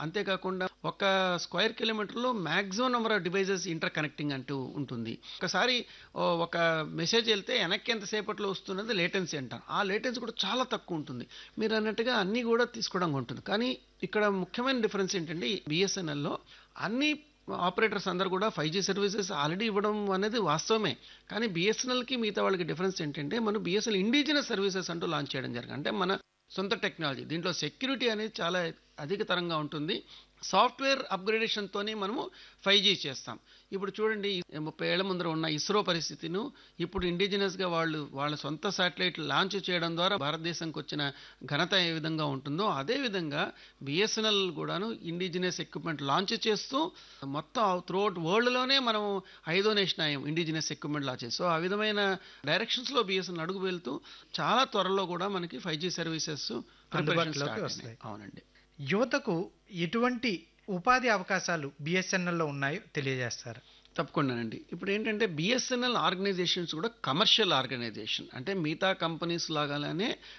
అంతేకాకుండా ఒక స్క్వేర్ కిలోమీటర్లో maximum number of devices interconnecting అంటూ ఉంటుంది ఒకసారి ఓ, ఒక మెసేజ్ వెళ్తే వెనక్కి ఎంతసేపట్లో వస్తున్నది లేటెన్సీ అంటారు ఆ లేటెన్సీ కూడా చాలా తక్కువ ఉంటుంది మీరు అన్నట్టుగా అన్నీ కూడా తీసుకోవడం ఉంటుంది కానీ ఇక్కడ ముఖ్యమైన డిఫరెన్స్ ఏంటంటే బిఎస్ఎన్ఎల్లో అన్ని ఆపరేటర్స్ అందరు కూడా ఫైవ్ జీ సర్వీసెస్ ఆల్రెడీ ఇవ్వడం అనేది వాస్తవమే కానీ బిఎస్ఎన్ఎల్కి మిగతా వాళ్ళకి డిఫరెన్స్ ఏంటంటే మనం బిఎస్ఎన్ఎల్ ఇండిజినస్ సర్వీసెస్ అంటూ లాంచ్ చేయడం జరిగింది అంటే మన సొంత టెక్నాలజీ దీంట్లో సెక్యూరిటీ అనేది చాలా అధికతరంగా ఉంటుంది సాఫ్ట్వేర్ అప్గ్రేడేషన్తోనే మనము ఫైవ్ జీ చేస్తాం ఇప్పుడు చూడండి ఈ ముప్పై ఏళ్ల ముందర ఉన్న ఇస్రో పరిస్థితిను ఇప్పుడు ఇండిజినస్గా వాళ్ళు వాళ్ళ సొంత శాటిలైట్ లాంచ్ చేయడం ద్వారా భారతదేశంకి వచ్చిన ఘనత ఏ విధంగా ఉంటుందో అదే విధంగా బిఎస్ఎన్ఎల్ కూడాను ఇండిజినస్ ఎక్విప్మెంట్ లాంచ్ చేస్తూ మొత్తం త్రూఅవుట్ వరల్డ్లోనే మనం ఐదో నేషన్ అయ్యాం ఇండిజినస్ ఎక్విప్మెంట్ లాంచ్ చేసి సో ఆ విధమైన డైరెక్షన్స్లో బిఎస్ఎన్ఎల్ అడుగు వెళ్తూ చాలా త్వరలో కూడా మనకి ఫైవ్ జీ సర్వీసెస్ అందుబాటులోకి వస్తాయి. అవునండి యువతకు ఎటువంటి ఉపాధి అవకాశాలు బిఎస్ఎన్ఎల్లో ఉన్నాయో తెలియజేస్తారు తప్పకుండానండి ఇప్పుడు ఏంటంటే బిఎస్ఎన్ఎల్ ఆర్గనైజేషన్స్ కూడా కమర్షియల్ ఆర్గనైజేషన్ అంటే మిగతా కంపెనీస్ లాగానే